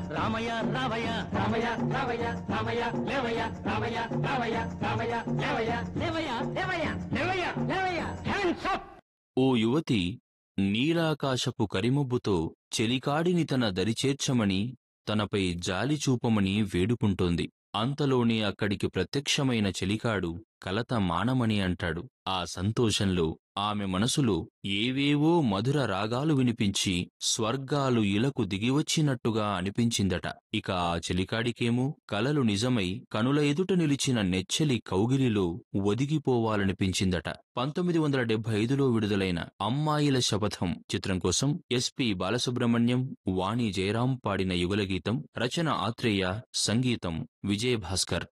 రామయ్య రావయ్య రామయ్య రామయ్య రామయ్య లేవయ్య రామయ్య రామయ్య రామయ్య లేవయ్య లేవయ్య లేవయ్య లేవయ్య లేవయ్య హ్యాండ్స్ అప్ ఓ యువతి నీలాకాశపు కరిమబ్బుతో చెలికాడిని తన దరిచేర్చమని తనపై జాలి చూపమని వేడుకుంటోంది అంతలోనే అక్కడికి ప్రత్యక్షమైన చెలికాడు కలత మానమని అంటాడు ఆ సంతోషంలో ఆమె మనసులో ఏవేవో మధుర రాగాలు వినిపించి స్వర్గాలు ఇలకు దిగివచ్చినట్టుగా అనిపించిందట ఇక ఆ చెలికాడికేమో కలలు నిజమై కనుల ఎదుట నిలిచిన నెచ్చెలి కౌగిలిలో ఒదిగిపోవాలనిపించిందట పంతొమ్మిది వందల డెబ్బై ఐదులో విడుదలైన అమ్మాయిల శపథం చిత్రం కోసం ఎస్పి బాలసుబ్రహ్మణ్యం వాణి జయరాం పాడిన యుగలగీతం రచన ఆత్రేయ సంగీతం విజయభాస్కర్